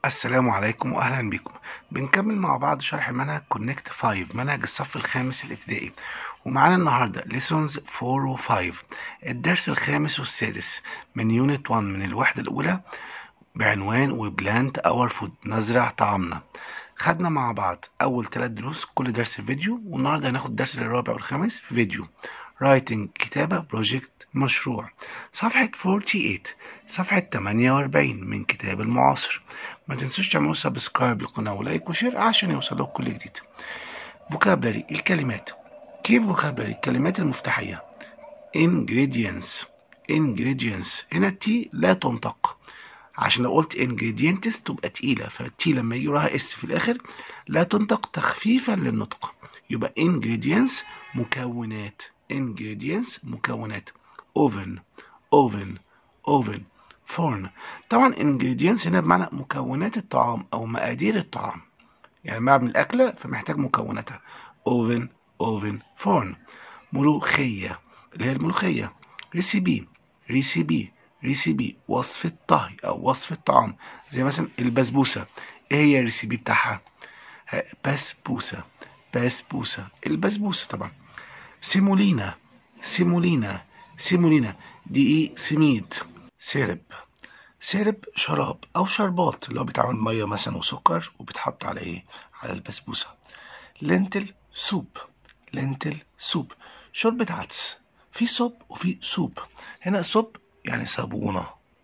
السلام عليكم واهلا بكم بنكمل مع بعض شرح منهج كونكت 5 منهج الصف الخامس الابتدائي ومعانا النهارده ليسونز 4 و5 الدرس الخامس والسادس من يونت 1 من الوحده الاولى بعنوان وبلانت اور فود نزرع طعامنا خدنا مع بعض اول ثلاث دروس كل درس فيديو والنهارده هناخد الدرس الرابع والخامس في فيديو رايتنج كتابة بروجكت مشروع صفحة 48 صفحة 48 من كتاب المعاصر ما تنسوش تعملوا سبسكرايب للقناة ولايك وشير عشان يوصلوك كل جديد فوكابلري الكلمات كيف فوكابلري الكلمات المفتاحية ingredients ingredients هنا التي لا تنطق عشان لو قلت ingredients تبقى تقيلة فالتي لما يجي وراها اس في الآخر لا تنطق تخفيفا للنطق يبقى ingredients مكونات ingredients مكونات oven oven oven فرن طبعا ingredients هنا بمعنى مكونات الطعام او مقادير الطعام يعني بعمل اكله فمحتاج مكوناتها oven oven فرن ملوخيه اللي هي الملوخيه ريسيبي ريسيبي ريسيبي وصفة طهي أو وصفة طعام زي مثلا البسبوسة إيه هي الريسيبي بتاعها؟ بسبوسة بسبوسة البسبوسة طبعا سيمولينا سيمولينا سيمولينا دقيق سميد سيرب سيرب شراب او شربات اللي هو بيتعمل ميه مثلا وسكر وبيتحط على ايه على البسبوسه لينتل سوب لينتل سوب شوربه عدس في صوب وفي سوب هنا صوب يعني صابونه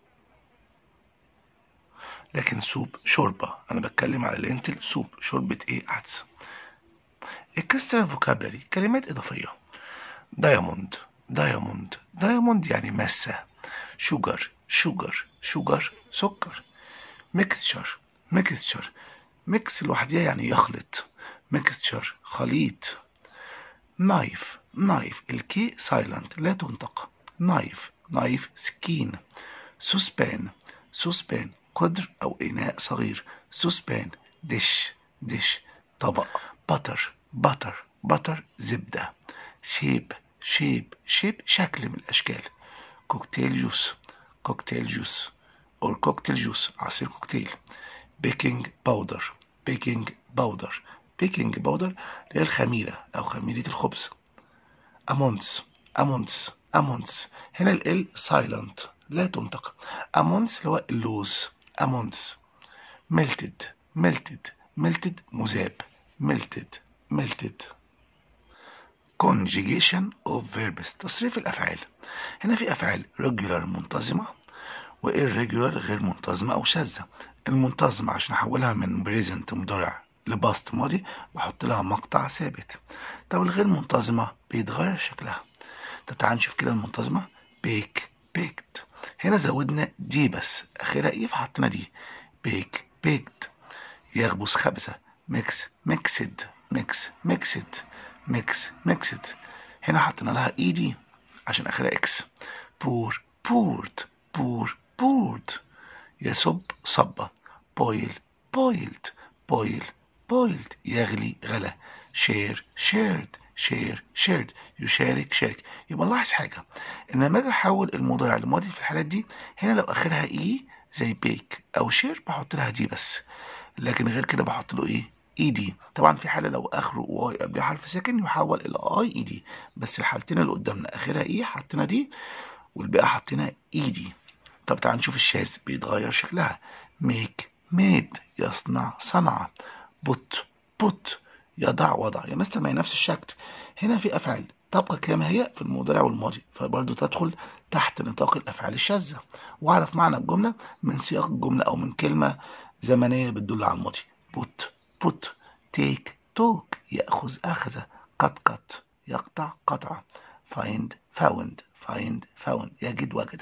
لكن سوب شوربه انا بتكلم على لينتل سوب شوربه ايه عدس اكسترا فوكابلري كلمات اضافيه دايموند دايموند دايموند يعني ماسة شوجر شوجر شوجر سكر ميكستشر ميكستشر ميكس لوحدها يعني يخلط ميكستشر خليط نايف نايف الكي سايلنت لا تنطق نايف نايف سكين سوسبان سوسبان قدر أو إناء صغير سوسبان دش دش طبق بتر بتر بتر زبدة شيب شيب شيب شكل من الأشكال كوكتيل جوس كوكتيل جوس أو كوكتيل جوس عصير كوكتيل بيكنج باودر بيكنج باودر بيكنج باودر اللي هي الخميرة أو خميرة الخبز أمونس أمونس أمونس هنا ال سايلنت لا تنطق أمونس اللي هو اللوز أمونس ميلتد ميلتد ميلتد مذاب ميلتد ميلتد conjugation of verbs تصريف الأفعال هنا في أفعال regular منتظمة و irregular غير منتظمة أو شاذة المنتظمة عشان أحولها من present مضارع لباست ماضي بحط لها مقطع ثابت طب الغير منتظمة بيتغير شكلها طب تعال نشوف كده المنتظمة بيك بيكت هنا زودنا دي بس آخرها إيه فحطينا دي بيك بيكت يخبز خبزة ميكس ميكسد ميكس ميكسد ميكس ميكسد هنا حطينا لها اي دي عشان اخرها اكس بور بورد بور بورد يصب صبة بويل بويلد بويل بويلد يغلي غلا شير شيرد شير شيرد يشارك شارك يبقى نلاحظ حاجة ان لما اجي احول المضارع لماضي في الحالات دي هنا لو اخرها اي زي بيك او شير بحط لها دي بس لكن غير كده بحط له ايه اي دي طبعا في حاله لو اخره واي قبل حرف ساكن يحول الى اي اي دي بس الحالتين اللي قدامنا اخرها اي حطينا دي والباقي حطينا اي دي طب تعال نشوف الشاذ بيتغير شكلها ميك ميد يصنع صنع بوت بوت يضع وضع يا مثل ما هي نفس الشكل هنا في افعال تبقى كما هي في المضارع والماضي فبرضه تدخل تحت نطاق الافعال الشاذه واعرف معنى الجمله من سياق الجمله او من كلمه زمنيه بتدل على الماضي بوت put take took يأخذ أخذ cut cut يقطع قطع find found find found يجد وجد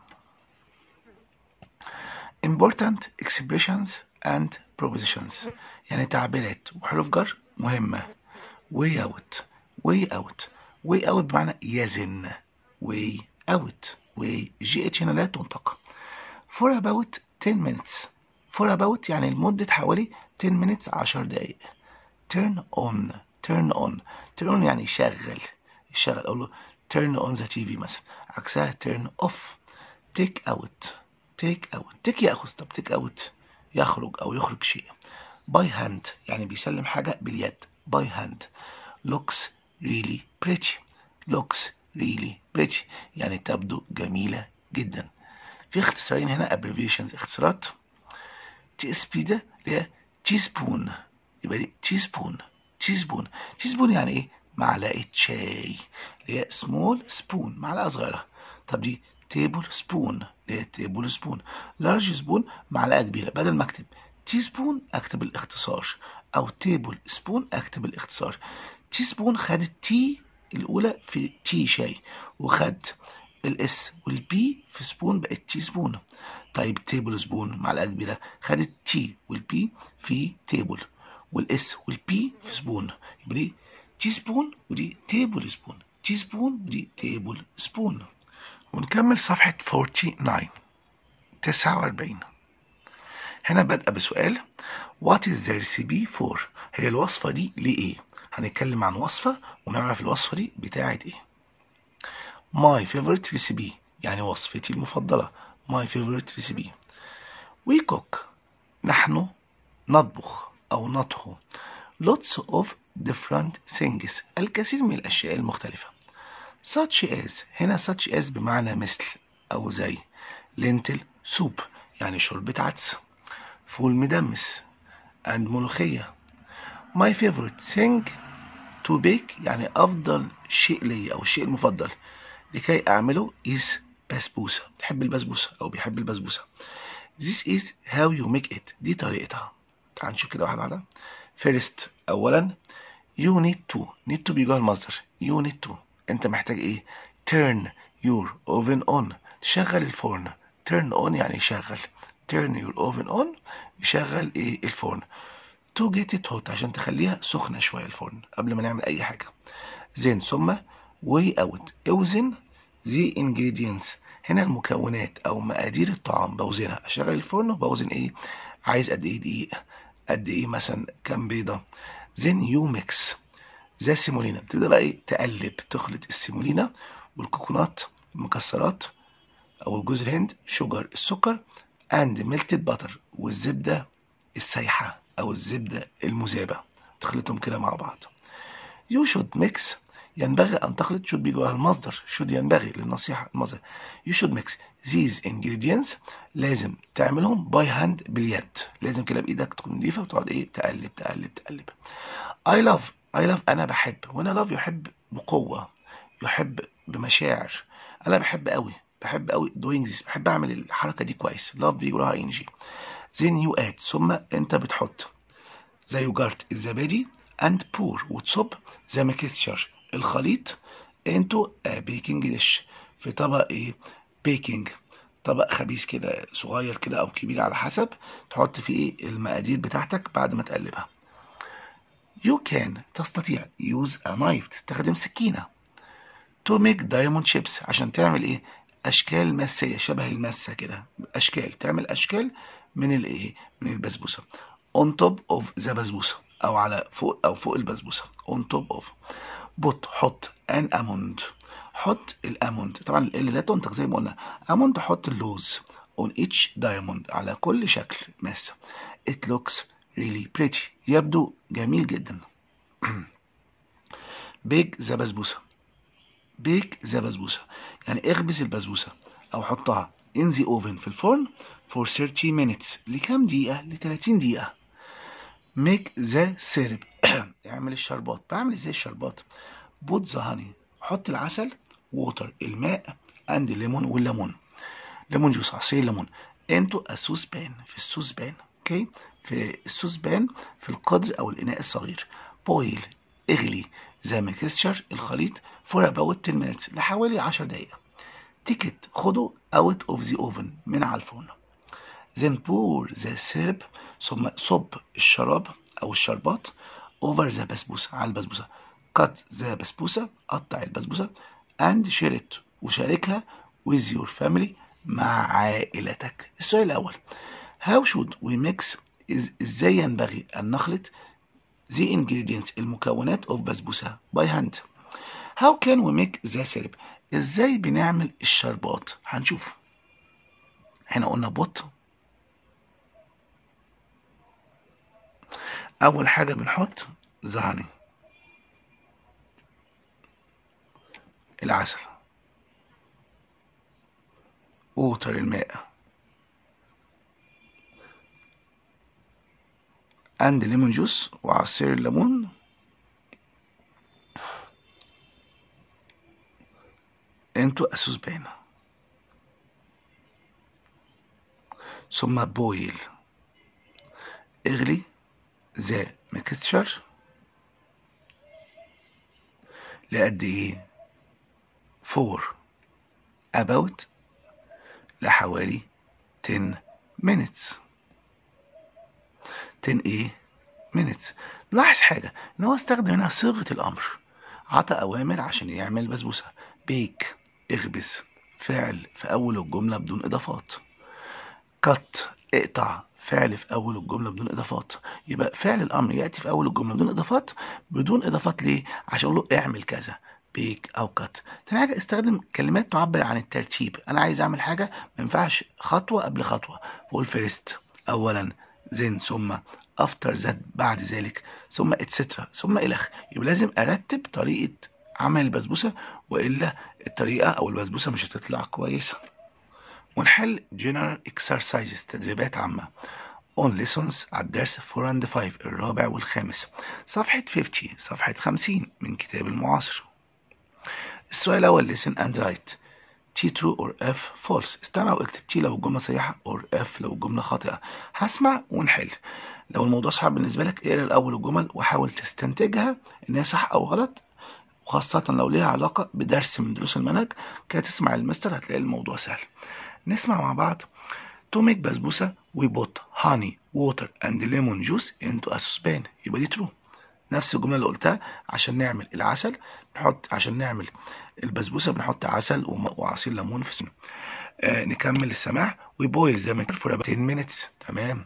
important expressions and propositions يعني تعبيرات وحروف جر مهمة way out way out way out بمعنى يزن way out way جي اتش هنا لا تنطق for about 10 minutes for about يعني لمدة حوالي 10 minutes 10 دقايق turn on turn on turn on يعني يشغل يشغل اقول له turn on the TV مثلا عكسها turn off take out take out take ياخذ طب take out يخرج أو يخرج شيء by hand يعني بيسلم حاجة باليد by hand looks really pretty looks really pretty يعني تبدو جميلة جدا في اختصارين هنا abbreviations اختصارات تي اس بي ده اللي هي تي سبون يبقى دي تي سبون تي سبون تي سبون يعني ايه معلقة شاي اللي هي سمول سبون معلقة صغيرة طب دي تيبل سبون اللي هي تيبل سبون لارج سبون معلقة كبيرة بدل ما اكتب تي سبون اكتب الاختصار او تيبل سبون اكتب الاختصار تي سبون خدت تي الاولى في تي شاي وخد الاس والبي في سبون بقت تي سبون طيب تيبل سبون معلقه كبيره خدت تي والبي في تيبل والاس والبي في سبون يبقى دي تي سبون ودي تيبل سبون تي سبون ودي تيبل سبون ونكمل صفحة 49 49 هنا بادئة بسؤال What is the recipe for هي الوصفة دي لإيه هنتكلم عن وصفة ونعرف الوصفة دي بتاعت إيه My favorite recipe يعني وصفتي المفضلة My favorite recipe We cook نحن نطبخ أو نطهو Lots of different things الكثير من الأشياء المختلفة such as هنا such as بمعنى مثل أو زي lentil soup يعني شوربة عدس فول مدمس and ملوخية my favorite thing to bake يعني أفضل شيء لي أو الشيء المفضل لكي أعمله is بسبوسة بتحب البسبوسة أو بيحب البسبوسة this is how you make it دي طريقتها تعال نشوف كده واحدة واحدة first أولا you need to need to بيجوا المصدر you need to أنت محتاج إيه turn your oven on تشغل الفرن turn on يعني يشغل turn your oven on يشغل إيه الفرن to get it hot عشان تخليها سخنة شوية الفرن قبل ما نعمل أي حاجة then ثم weigh out اوزن the ingredients هنا المكونات أو مقادير الطعام بوزنها أشغل الفرن وبوزن إيه عايز قد إيه دقيق قد إيه مثلا كام بيضة then you mix ذا سيمولينا بتبدأ بقى إيه تقلب تخلط السيمولينا والكوكونات المكسرات أو جوز الهند شوجر السكر and melted butter والزبدة السايحة أو الزبدة المذابة تخلطهم كده مع بعض you should mix ينبغي أن تخلط should بيجي جواها المصدر should ينبغي للنصيحة المصدر you should mix these ingredients لازم تعملهم by hand باليد لازم كده بإيدك تكون نضيفة وتقعد إيه تقلب تقلب تقلب I love I love أنا بحب وأنا love يحب بقوة يحب بمشاعر أنا بحب قوي بحب قوي doing this بحب أعمل الحركة دي كويس love بيجي وراها إن جي then you add ثم أنت بتحط زي يوجرت الزبادي and pour وتصب زي ميكستشر الخليط into a baking dish في طبق ايه بيكنج طبق خبيث كده صغير كده او كبير على حسب تحط فيه ايه المقادير بتاعتك بعد ما تقلبها you can تستطيع use a knife تستخدم سكينة to make diamond shapes عشان تعمل ايه اشكال مسية شبه المسة كده اشكال تعمل اشكال من الايه من البسبوسة on top of the بسبوسة او على فوق او فوق البسبوسة on top of بط حط ان اموند حط الاموند طبعا اللي لا تنتج زي ما قلنا اموند حط اللوز on each diamond على كل شكل ماسة it looks really pretty يبدو جميل جدا بيك ذا بسبوسة بيك ذا بسبوسة يعني اخبز البسبوسة او حطها in the oven في الفرن for 30 minutes لكام دقيقة ل 30 دقيقة make the syrup اعمل الشربات بعمل ازاي الشربات put the honey حط العسل water الماء and lemon والليمون ليمون جوس عصير ليمون into a saucepan في السوسبان اوكي في السوسبان في القدر او الاناء الصغير boil اغلي the mixture الخليط for about 10 minutes لحوالي 10 دقيقة تيكت خده out of the oven من على الفرن then pour the syrup ثم صب الشراب او الشربات over the بسبوسة على البسبوسة cut the بسبوسة قطع البسبوسة and share it وشاركها with your family مع عائلتك السؤال الأول how should we mix إز- ازاي ينبغي أن نخلط the ingredients المكونات of بسبوسة by hand how can we make the syrup ازاي بنعمل الشربات هنشوف هنا قلنا بوت اول حاجه بنحط زهني العسل ووتر الماء اند ليمون جوس وعصير الليمون انتو اسوسبان ثم بويل اغلي ذا ميكستشر لقد ايه فور about لحوالي 10 minutes 10 ايه minutes لاحظ حاجة ان هو استخدم هنا صيغة الامر عطى اوامر عشان يعمل بسبوسة بيك اخبز فعل في اول الجملة بدون اضافات كت اقطع فعل في اول الجمله بدون اضافات يبقى فعل الامر ياتي في اول الجمله بدون اضافات بدون اضافات ليه عشان اقول له اعمل كذا بيك او كت تاني حاجه استخدم كلمات تعبر عن الترتيب انا عايز اعمل حاجه ما ينفعش خطوه قبل خطوه بقول فيرست اولا زين ثم افتر ذات بعد ذلك ثم اتسترا ثم الخ يبقى لازم ارتب طريقه عمل البسبوسه والا الطريقه او البسبوسه مش هتطلع كويسه ونحل general exercises تدريبات عامة on lessons على الدرس 4 and 5 الرابع والخامس صفحة 50 صفحة 50 من كتاب المعاصر السؤال الأول listen and write T true or F false استمع واكتب T لو الجملة صحيحة or F لو الجملة خاطئة هسمع ونحل لو الموضوع صعب بالنسبة لك اقرا الأول الجمل وحاول تستنتجها إن هي صح أو غلط وخاصة لو ليها علاقة بدرس من دروس المنهج كده تسمع المستر هتلاقي الموضوع سهل نسمع مع بعض to make بسبوسة we put honey water and lemon juice into a saucepan يبقى دي true نفس الجملة اللي قلتها عشان نعمل العسل نحط عشان نعمل البسبوسة بنحط عسل وعصير ليمون في السنة آه نكمل السماع we boil the mixture for about 10 minutes تمام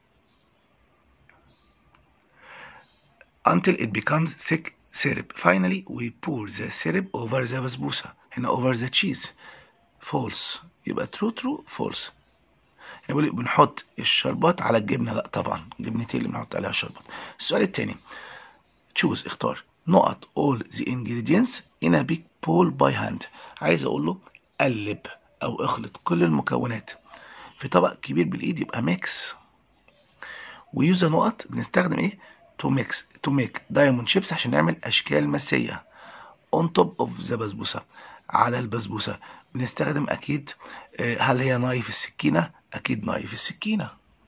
until it becomes thick syrup finally we pour the syrup over the بسبوسة هنا over the cheese false يبقى true true false يقول بنحط الشربات على الجبنة لا طبعا جبنتين اللي بنحط عليها الشربات السؤال التاني choose اختار نقط all the ingredients in a big bowl by hand عايز اقول له قلب او اخلط كل المكونات في طبق كبير بالايد يبقى ميكس ويوز نقط بنستخدم ايه to mix to make diamond shapes عشان نعمل اشكال مسيه on top of the بسبوسه على البسبوسه بنستخدم اكيد هل هي نايف السكينه اكيد نايف السكينه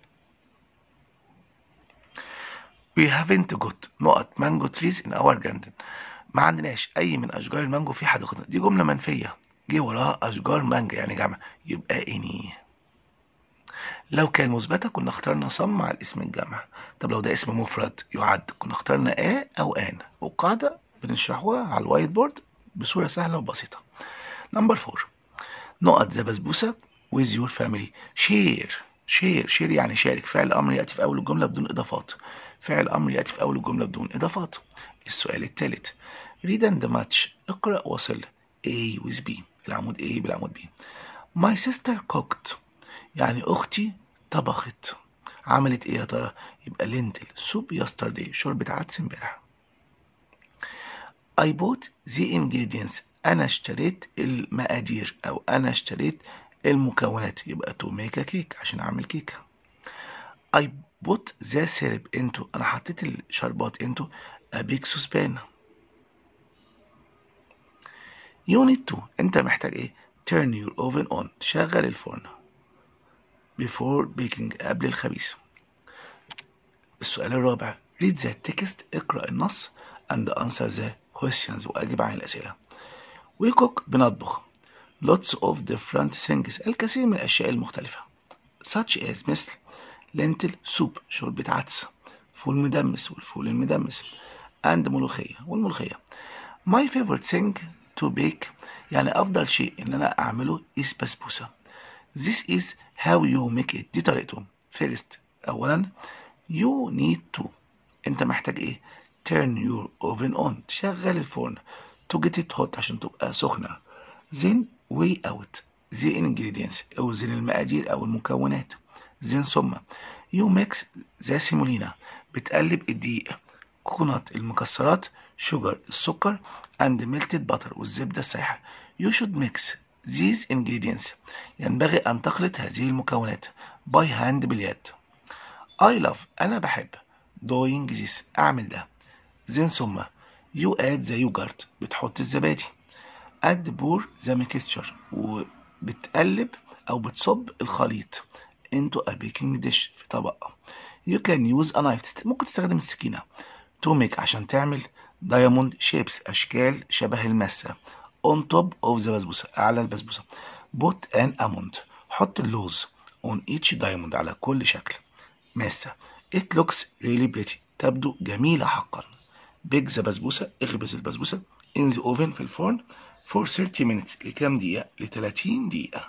we haven't got نقط مانجو trees in our garden ما عندناش اي من اشجار المانجو في حديقتنا دي جمله منفيه جه وراها اشجار مانجا يعني جمع يبقى اني لو كان مثبته كنا اخترنا صم مع الاسم الجمع طب لو ده اسم مفرد يعد كنا اخترنا ا او ان والقاعده بنشرحوها على الوايت بورد بصوره سهله وبسيطه نمبر 4 نقط ذا بسبوسه with your family share share share يعني شارك فعل امر ياتي في اول الجمله بدون اضافات فعل امر ياتي في اول الجمله بدون اضافات السؤال الثالث read and match اقرا وصل A with B العمود A بالعمود B my sister cooked يعني اختي طبخت عملت ايه يا ترى يبقى لينتل سوب yesterday شوربة عدس امبارح I bought the ingredients انا اشتريت المقادير او انا اشتريت المكونات يبقى to make a cake عشان اعمل كيكه I put the syrup into انا حطيت الشربات into a big saucepan unit 2 انت محتاج ايه turn your oven on تشغل الفرن before baking قبل الخبيث السؤال الرابع read the text اقرأ النص and answer the questions وأجب عن الأسئلة we cook بنطبخ lots of different things الكثير من الأشياء المختلفة such as مثل lentil soup شوربة عدس فول مدمس والفول المدمس and ملوخية والملوخية my favorite thing to bake يعني أفضل شيء إن أنا أعمله is بسبوسة this is how you make it دي طريقته first أولا you need to أنت محتاج إيه turn your oven on تشغل الفرن to get it hot عشان تبقى سخنة then weigh out the ingredients اوزن المقادير أو المكونات then ثم you mix the semolina بتقلب الدقيق كوكونات المكسرات شوجر السكر and melted butter والزبدة السايحة you should mix these ingredients ينبغي أن تخلط هذه المكونات by hand باليد I love أنا بحب doing this أعمل ده then ثم you add the yogurt بتحط الزبادي add pour the mixture وبتقلب أو بتصب الخليط into a baking dish في طبق you can use a knife ممكن تستخدم السكينة to make عشان تعمل diamond shapes أشكال شبه المسة on top of the بسبوسة أعلى البسبوسة put an almond حط اللوز on each diamond على كل شكل ماسة it looks really pretty تبدو جميلة حقا bake the بسبوسة اخبز البسبوسة in the oven في الفرن for 30 minutes لكام دقيقة؟ ل 30 دقيقة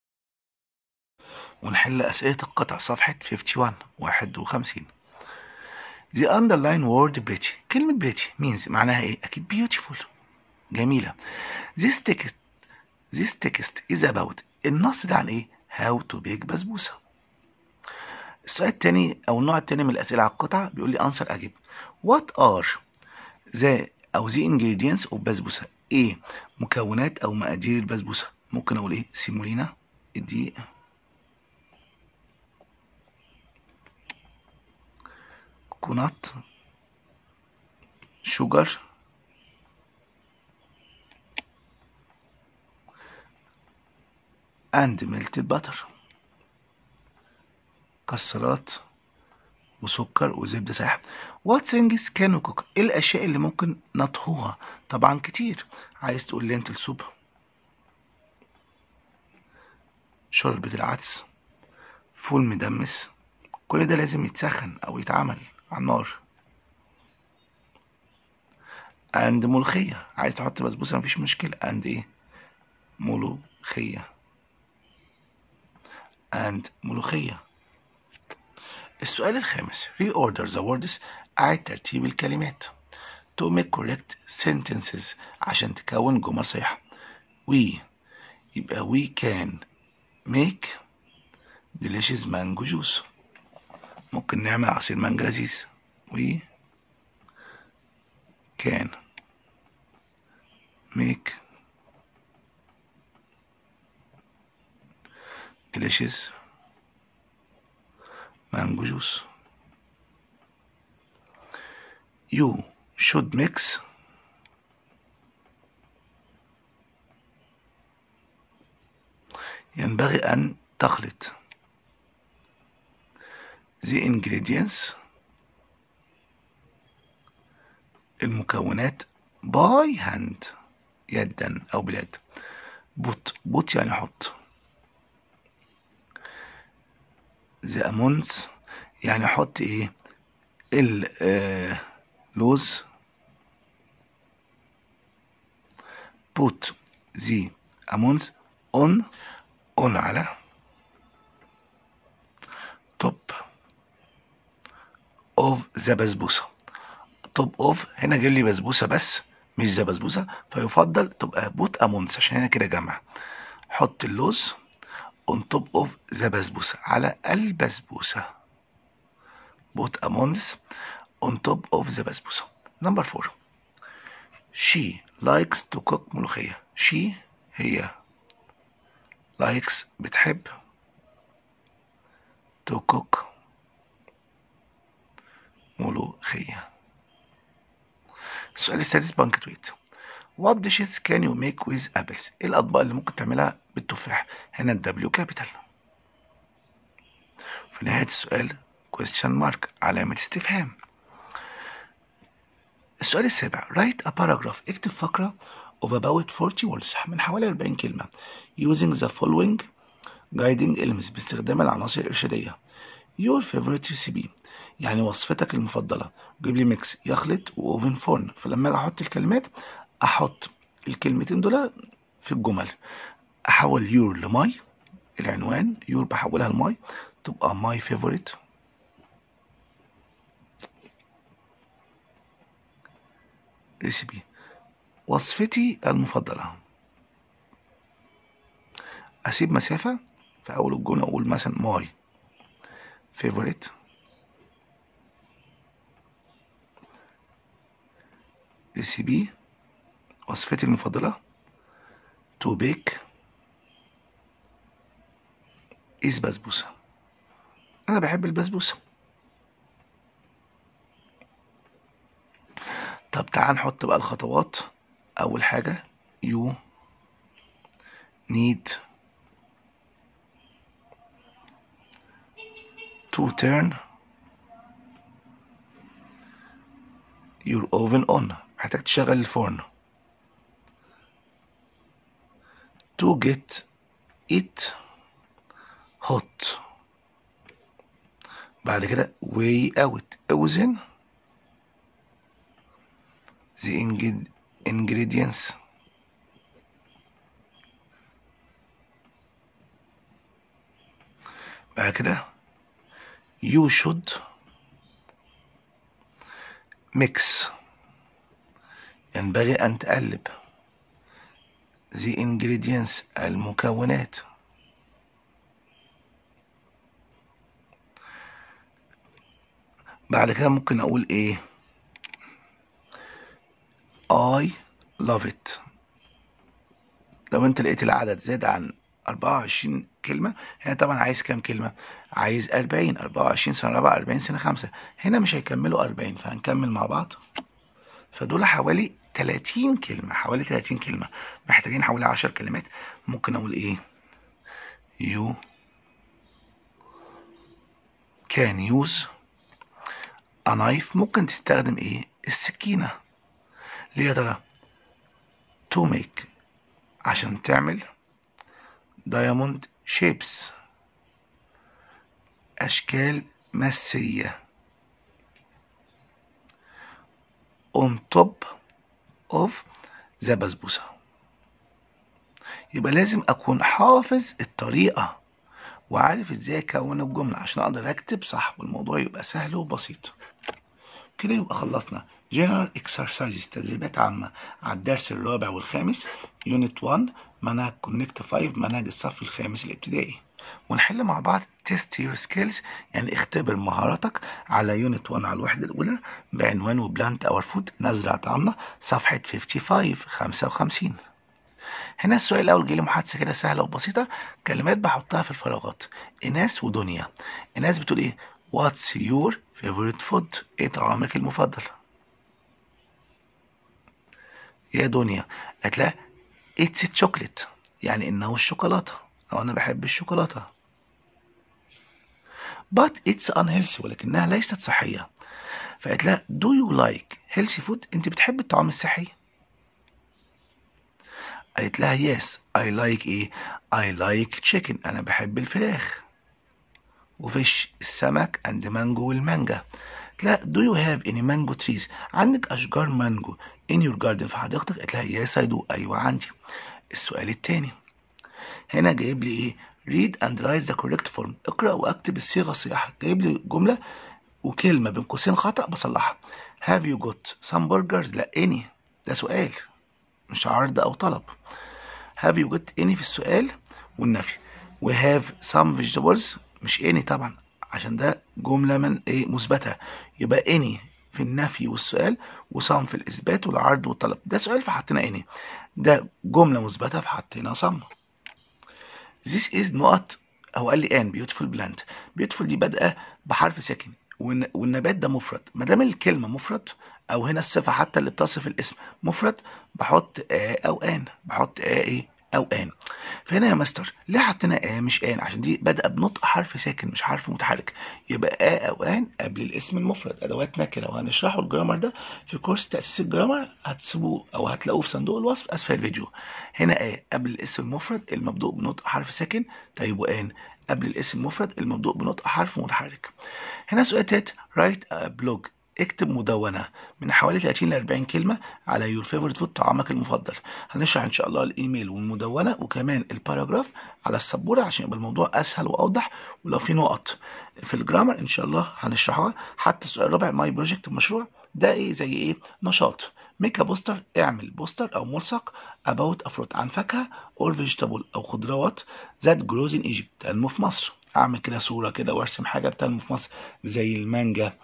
ونحل أسئلة القطع صفحة 51 51 The underline word pretty كلمة pretty means معناها إيه؟ أكيد beautiful جميلة This text This text is about النص ده عن إيه؟ How to bake بسبوسة السؤال التاني أو النوع التاني من الأسئلة على القطعة بيقول لي answer أجيب What are the أو the ingredients of بسبوسة إيه مكونات أو مقادير البسبوسة ممكن أقول إيه سيمولينا الدقيق كوكونات شوجر and melted butter كسرات وسكر وزبدة سايحة what things can we cook ايه الاشياء اللي ممكن نطهوها طبعا كتير عايز تقول لينتل سوب شوربة العدس فول مدمس كل ده لازم يتسخن او يتعمل على النار and ملوخية عايز تحط بسبوسة مفيش مشكلة and ايه ملوخية and ملوخية السؤال الخامس reorder the words أعد ترتيب الكلمات to make correct sentences عشان تكون جمل صحيحة we يبقى we can make delicious mango juice ممكن نعمل عصير مانجا لذيذ we can make delicious mango juice you should mix ينبغي أن تخلط the ingredients المكونات by hand يدا أو باليد بوت بوت يعني حط the amounts يعني حط ايه اللوز put the amounts on on على top of the بسبوسة top of هنا جايب لي بسبوسة بس مش ذا بسبوسة فيفضل تبقى بوت امونس عشان هنا كده جمع حط اللوز on top of the بسبوسة على البسبوسة put amounts on top of the بسبوسة number four she likes to cook ملوخية she هي likes بتحب to cook ملوخية السؤال السادس بانكتويت What dishes can you make with apples؟ ايه الأطباق اللي ممكن تعملها بالتفاح؟ هنا الدبليو كابيتال. في نهاية السؤال question mark علامة استفهام. السؤال السابع write a paragraph اكتب فقرة of about 40 words من حوالي 40 كلمة using the following guiding elements باستخدام العناصر الإرشادية. Your favorite recipe يعني وصفتك المفضلة جيب لي ميكس يخلط وأوفن فورن فلما أجي أحط الكلمات أحط الكلمتين دول في الجمل أحول يور لماي العنوان يور بحولها لماي تبقى ماي فيفوريت ريسيبي وصفتي المفضلة أسيب مسافة في أول الجملة أقول مثلا ماي favorite ريسيبي وصفتي المفضلة تو بيك إيز بسبوسة أنا بحب البسبوسة طب تعال نحط بقى الخطوات أول حاجة you need to turn your oven on محتاج تشغل الفرن to get it hot بعد كده weigh out اوزن the ingredients بعد كده you should mix ينبغي أن تقلب the ingredients المكونات بعد كده ممكن أقول إيه I love it لو أنت لقيت العدد زاد عن 24 كلمة هنا طبعا عايز كام كلمة عايز 40 24 سنة 4 40 سنة 5 هنا مش هيكملوا 40 فهنكمل مع بعض فدول حوالي 30 كلمة حوالي 30 كلمة محتاجين حوالي 10 كلمات ممكن أقول إيه you can use a knife ممكن تستخدم إيه السكينة ليه يا ترى to make عشان تعمل diamond shapes أشكال مسية on top of the بسبوسة يبقى لازم أكون حافظ الطريقة وعارف ازاي اكون الجملة عشان اقدر اكتب صح والموضوع يبقى سهل وبسيط كده يبقى خلصنا General Exercises تدريبات عامة على الدرس الرابع والخامس Unit 1 منهج Connect 5 منهج الصف الخامس الابتدائي ونحل مع بعض Test Your Skills يعني اختبر مهاراتك على Unit 1 على الوحدة الأولى بعنوان وبلانت أور فود نزرع طعامنا صفحة 55 55 هنا السؤال الأول جه لي محادثة كده سهلة وبسيطة كلمات بحطها في الفراغات إناس ودنيا إناس بتقول إيه What's your favorite food إيه طعامك المفضل يا دنيا هتلاقي اتس تشوكلت يعني انه الشوكولاته او انا بحب الشوكولاته but it's unhealthy ولكنها ليست صحيه فقالت لها do you like healthy food انت بتحب الطعام الصحي قالت لها yes I like ايه I like chicken انا بحب الفراخ وفيش السمك and مانجو والمانجا لا do you have any mango trees عندك أشجار مانجو in your garden في حديقتك قالت لها yes I do أيوة عندي السؤال التاني هنا جايب لي إيه read and write the correct form اقرأ واكتب الصيغة الصحيحة جايب لي جملة وكلمة بين قوسين خطأ بصلحها have you got some burgers لا any ده سؤال مش عرض أو طلب have you got any في السؤال والنفي we have some vegetables مش any طبعا عشان ده جملة من ايه مثبتة يبقى any في النفي والسؤال وصم في الإثبات والعرض والطلب ده سؤال فحطينا any ده جملة مثبتة فحطينا صم This is نقط هو قال لي ان beautiful plant beautiful دي بادئة بحرف ساكن والنبات ده مفرد ما دام الكلمة مفرد أو هنا الصفة حتى اللي بتصف الاسم مفرد بحط آ أو آن بحط آ إيه او ان فهنا يا مستر ليه حطينا ا مش ان عشان دي بادئه بنطق حرف ساكن مش حرف متحرك يبقى ا او ان قبل الاسم المفرد ادوات نكره وهنشرحه الجرامر ده في كورس تاسيس الجرامر هتسيبوه او هتلاقوه في صندوق الوصف اسفل الفيديو هنا ا قبل الاسم المفرد المبدوء بنطق حرف ساكن طيب وان قبل الاسم المفرد المبدوء بنطق حرف متحرك هنا سؤال تالت رايت بلوج اكتب مدونة من حوالي 30 ل 40 كلمة على يور فيفورت فود طعامك المفضل هنشرح ان شاء الله الايميل والمدونة وكمان الباراجراف على السبورة عشان يبقى الموضوع اسهل واوضح ولو في نقط في الجرامر ان شاء الله هنشرحها حتى السؤال الرابع ماي بروجكت المشروع ده ايه زي ايه نشاط ميك بوستر اعمل بوستر او ملصق اباوت افروت عن فاكهه اور فيجيتابل او خضروات ذات جروز ان ايجيبت تنمو في مصر اعمل كده صوره كده وارسم حاجه بتنمو في مصر زي المانجا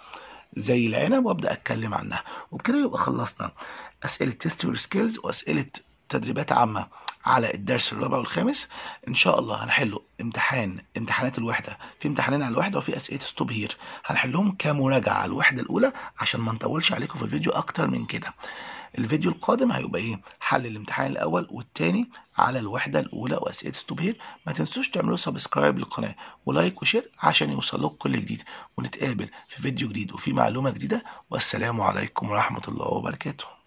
زي العنب وابدا اتكلم عنها وبكده يبقى خلصنا اسئله تيست سكيلز واسئله تدريبات عامه على الدرس الرابع والخامس ان شاء الله هنحله امتحان امتحانات الوحده في امتحانين على الوحده وفي اسئله ستوب هير هنحلهم كمراجعه على الوحده الاولى عشان ما نطولش عليكم في الفيديو اكتر من كده الفيديو القادم هيبقى ايه حل الامتحان الاول والتاني على الوحده الاولى واسئله ستوب هير ما تنسوش تعملوا سبسكرايب للقناه ولايك وشير عشان يوصل لكم كل جديد ونتقابل في فيديو جديد وفي معلومه جديده والسلام عليكم ورحمه الله وبركاته